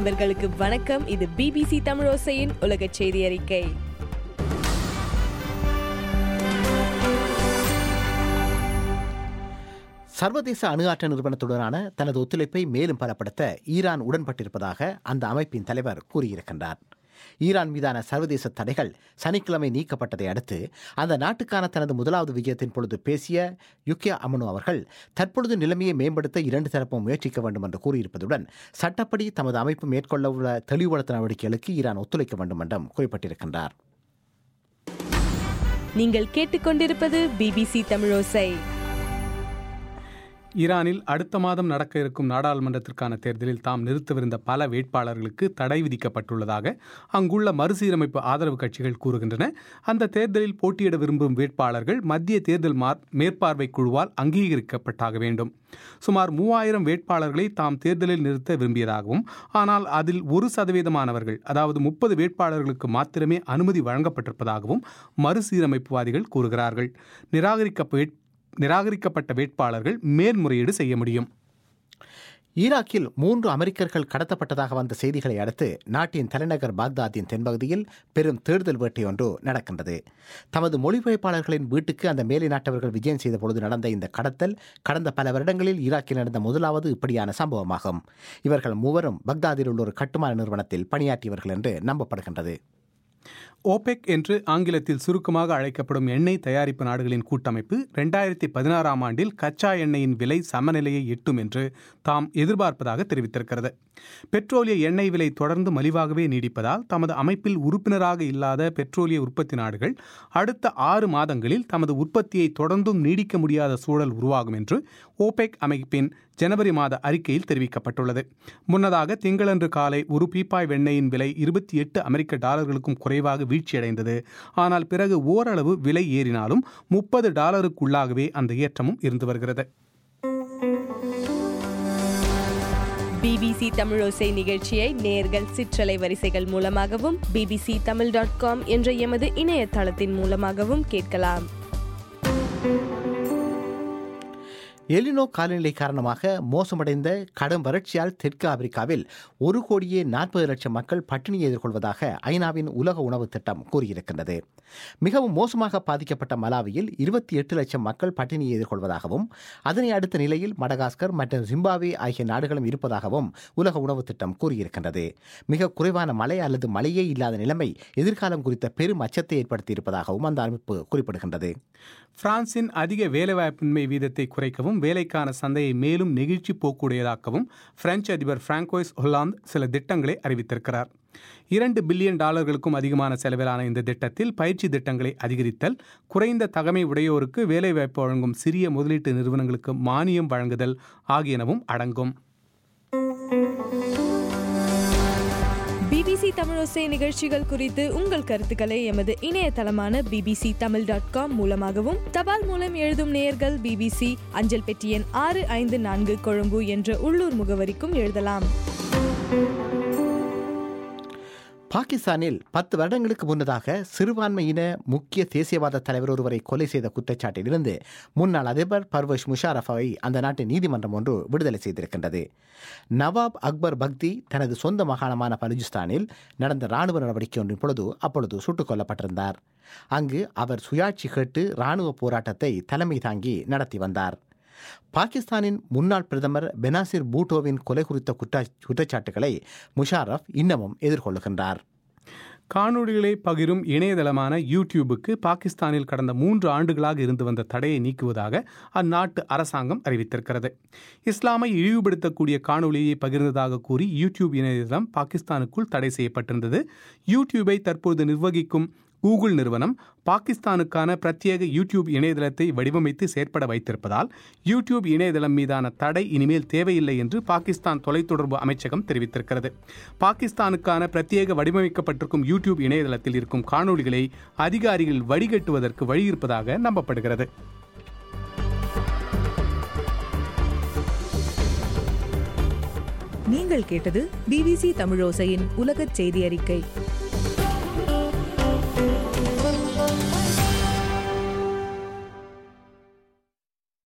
நண்பர்களுக்கு வணக்கம் இது பிபிசி தமிழோசையின் உலக செய்தி அறிக்கை சர்வதேச அணு ஆற்றல் நிறுவனத்துடனான தனது ஒத்துழைப்பை மேலும் பலப்படுத்த ஈரான் உடன்பட்டிருப்பதாக அந்த அமைப்பின் தலைவர் கூறியிருக்கின்றார் ஈரான் மீதான சர்வதேச தடைகள் சனிக்கிழமை நீக்கப்பட்டதை அடுத்து அந்த நாட்டுக்கான தனது முதலாவது விஜயத்தின் பொழுது பேசிய யுக்கியா அமனு அவர்கள் தற்பொழுது நிலைமையை மேம்படுத்த இரண்டு தரப்பும் முயற்சிக்க வேண்டும் என்று கூறியிருப்பதுடன் சட்டப்படி தமது அமைப்பு மேற்கொள்ள உள்ள தெளிவுபடுத்த நடவடிக்கைகளுக்கு ஈரான் ஒத்துழைக்க வேண்டும் என்றும் குறிப்பிட்டிருக்கின்றார் நீங்கள் கேட்டுக்கொண்டிருப்பது பிபிசி தமிழோசை ஈரானில் அடுத்த மாதம் நடக்க இருக்கும் நாடாளுமன்றத்திற்கான தேர்தலில் தாம் நிறுத்தவிருந்த பல வேட்பாளர்களுக்கு தடை விதிக்கப்பட்டுள்ளதாக அங்குள்ள மறுசீரமைப்பு ஆதரவு கட்சிகள் கூறுகின்றன அந்த தேர்தலில் போட்டியிட விரும்பும் வேட்பாளர்கள் மத்திய தேர்தல் மார் மேற்பார்வை குழுவால் அங்கீகரிக்கப்பட்டாக வேண்டும் சுமார் மூவாயிரம் வேட்பாளர்களை தாம் தேர்தலில் நிறுத்த விரும்பியதாகவும் ஆனால் அதில் ஒரு சதவீதமானவர்கள் அதாவது முப்பது வேட்பாளர்களுக்கு மாத்திரமே அனுமதி வழங்கப்பட்டிருப்பதாகவும் மறுசீரமைப்புவாதிகள் கூறுகிறார்கள் நிராகரிக்க நிராகரிக்கப்பட்ட வேட்பாளர்கள் மேல்முறையீடு செய்ய முடியும் ஈராக்கில் மூன்று அமெரிக்கர்கள் கடத்தப்பட்டதாக வந்த செய்திகளை அடுத்து நாட்டின் தலைநகர் பாக்தாத்தின் தென்பகுதியில் பெரும் தேடுதல் வேட்டை ஒன்று நடக்கின்றது தமது மொழிபெயர்ப்பாளர்களின் வீட்டுக்கு அந்த மேலை நாட்டவர்கள் விஜயம் செய்த பொழுது நடந்த இந்த கடத்தல் கடந்த பல வருடங்களில் ஈராக்கில் நடந்த முதலாவது இப்படியான சம்பவமாகும் இவர்கள் மூவரும் பக்தாதில் உள்ள ஒரு கட்டுமான நிறுவனத்தில் பணியாற்றியவர்கள் என்று நம்பப்படுகின்றது ஓபெக் என்று ஆங்கிலத்தில் சுருக்கமாக அழைக்கப்படும் எண்ணெய் தயாரிப்பு நாடுகளின் கூட்டமைப்பு ரெண்டாயிரத்தி பதினாறாம் ஆண்டில் கச்சா எண்ணெயின் விலை சமநிலையை எட்டும் என்று தாம் எதிர்பார்ப்பதாக தெரிவித்திருக்கிறது பெட்ரோலிய எண்ணெய் விலை தொடர்ந்து மலிவாகவே நீடிப்பதால் தமது அமைப்பில் உறுப்பினராக இல்லாத பெட்ரோலிய உற்பத்தி நாடுகள் அடுத்த ஆறு மாதங்களில் தமது உற்பத்தியை தொடர்ந்தும் நீடிக்க முடியாத சூழல் உருவாகும் என்று ஓபெக் அமைப்பின் ஜனவரி மாத அறிக்கையில் தெரிவிக்கப்பட்டுள்ளது முன்னதாக திங்களன்று காலை ஒரு பீப்பாய் வெண்ணெயின் விலை இருபத்தி எட்டு அமெரிக்க டாலர்களுக்கும் குறைவாக வீழ்ச்சியடைந்தது ஆனால் பிறகு ஓரளவு விலை ஏறினாலும் முப்பது டாலருக்குள்ளாகவே அந்த ஏற்றமும் இருந்து வருகிறது பிபிசி தமிழோசை நிகழ்ச்சியை நேர்கள் சிற்றலை வரிசைகள் மூலமாகவும் பிபிசி தமிழ் டாட் காம் என்ற எமது இணையதளத்தின் மூலமாகவும் கேட்கலாம் எலினோ காலநிலை காரணமாக மோசமடைந்த கடும் வறட்சியால் தெற்கு ஆப்பிரிக்காவில் ஒரு கோடியே நாற்பது லட்சம் மக்கள் பட்டினியை எதிர்கொள்வதாக ஐநாவின் உலக உணவு திட்டம் கூறியிருக்கின்றது மிகவும் மோசமாக பாதிக்கப்பட்ட மலாவியில் இருபத்தி எட்டு லட்சம் மக்கள் பட்டினியை எதிர்கொள்வதாகவும் அதனை அடுத்த நிலையில் மடகாஸ்கர் மற்றும் ஜிம்பாவே ஆகிய நாடுகளும் இருப்பதாகவும் உலக உணவு திட்டம் கூறியிருக்கின்றது மிக குறைவான மழை அல்லது மழையே இல்லாத நிலைமை எதிர்காலம் குறித்த பெரும் அச்சத்தை ஏற்படுத்தியிருப்பதாகவும் அந்த அமைப்பு குறிப்பிடுகின்றது பிரான்சின் அதிக வேலைவாய்ப்பின்மை வீதத்தை குறைக்கவும் வேலைக்கான சந்தையை மேலும் நெகிழ்ச்சி போக்குடையதாக்கவும் பிரெஞ்சு அதிபர் பிராங்கோய்ஸ் ஹொலாந்து சில திட்டங்களை அறிவித்திருக்கிறார் இரண்டு பில்லியன் டாலர்களுக்கும் அதிகமான செலவிலான இந்த திட்டத்தில் பயிற்சி திட்டங்களை அதிகரித்தல் குறைந்த தகமை உடையோருக்கு வேலைவாய்ப்பு வழங்கும் சிறிய முதலீட்டு நிறுவனங்களுக்கு மானியம் வழங்குதல் ஆகியனவும் அடங்கும் பிபிசி தமிழோசை நிகழ்ச்சிகள் குறித்து உங்கள் கருத்துக்களை எமது இணையதளமான பிபிசி தமிழ் டாட் காம் மூலமாகவும் தபால் மூலம் எழுதும் நேயர்கள் பிபிசி அஞ்சல் பெட்டி எண் ஆறு ஐந்து நான்கு கொழும்பு என்ற உள்ளூர் முகவரிக்கும் எழுதலாம் பாகிஸ்தானில் பத்து வருடங்களுக்கு முன்னதாக சிறுபான்மையின முக்கிய தேசியவாத தலைவர் ஒருவரை கொலை செய்த குற்றச்சாட்டிலிருந்து முன்னாள் அதிபர் பர்வஷ் முஷாரஃபை அந்த நாட்டு நீதிமன்றம் ஒன்று விடுதலை செய்திருக்கின்றது நவாப் அக்பர் பக்தி தனது சொந்த மாகாணமான பலுஜிஸ்தானில் நடந்த ராணுவ நடவடிக்கை ஒன்றின் பொழுது அப்பொழுது சுட்டுக் கொல்லப்பட்டிருந்தார் அங்கு அவர் சுயாட்சி கேட்டு ராணுவ போராட்டத்தை தலைமை தாங்கி நடத்தி வந்தார் பாகிஸ்தானின் முன்னாள் பிரதமர் பெனாசிர் பூட்டோவின் கொலை குறித்த குற்ற குற்றச்சாட்டுகளை முஷாரஃப் இன்னமும் எதிர்கொள்ளுகின்றார் காணொளிகளை பகிரும் இணையதளமான யூடியூபுக்கு பாகிஸ்தானில் கடந்த மூன்று ஆண்டுகளாக இருந்து வந்த தடையை நீக்குவதாக அந்நாட்டு அரசாங்கம் அறிவித்திருக்கிறது இஸ்லாமை இழிவுபடுத்தக்கூடிய காணொளியை பகிர்ந்ததாக கூறி யூடியூப் இணையதளம் பாகிஸ்தானுக்குள் தடை செய்யப்பட்டிருந்தது யூடியூபை தற்போது நிர்வகிக்கும் கூகுள் நிறுவனம் பாகிஸ்தானுக்கான பிரத்யேக யூடியூப் இணையதளத்தை வடிவமைத்து செயற்பட வைத்திருப்பதால் யூடியூப் இணையதளம் மீதான தடை இனிமேல் தேவையில்லை என்று பாகிஸ்தான் தொலைத்தொடர்பு அமைச்சகம் தெரிவித்திருக்கிறது பாகிஸ்தானுக்கான பிரத்யேக வடிவமைக்கப்பட்டிருக்கும் யூடியூப் இணையதளத்தில் இருக்கும் காணொளிகளை அதிகாரிகள் வடிகட்டுவதற்கு வழியிருப்பதாக நம்பப்படுகிறது நீங்கள் கேட்டது பிபிசி தமிழோசையின் உலகச் செய்தி அறிக்கை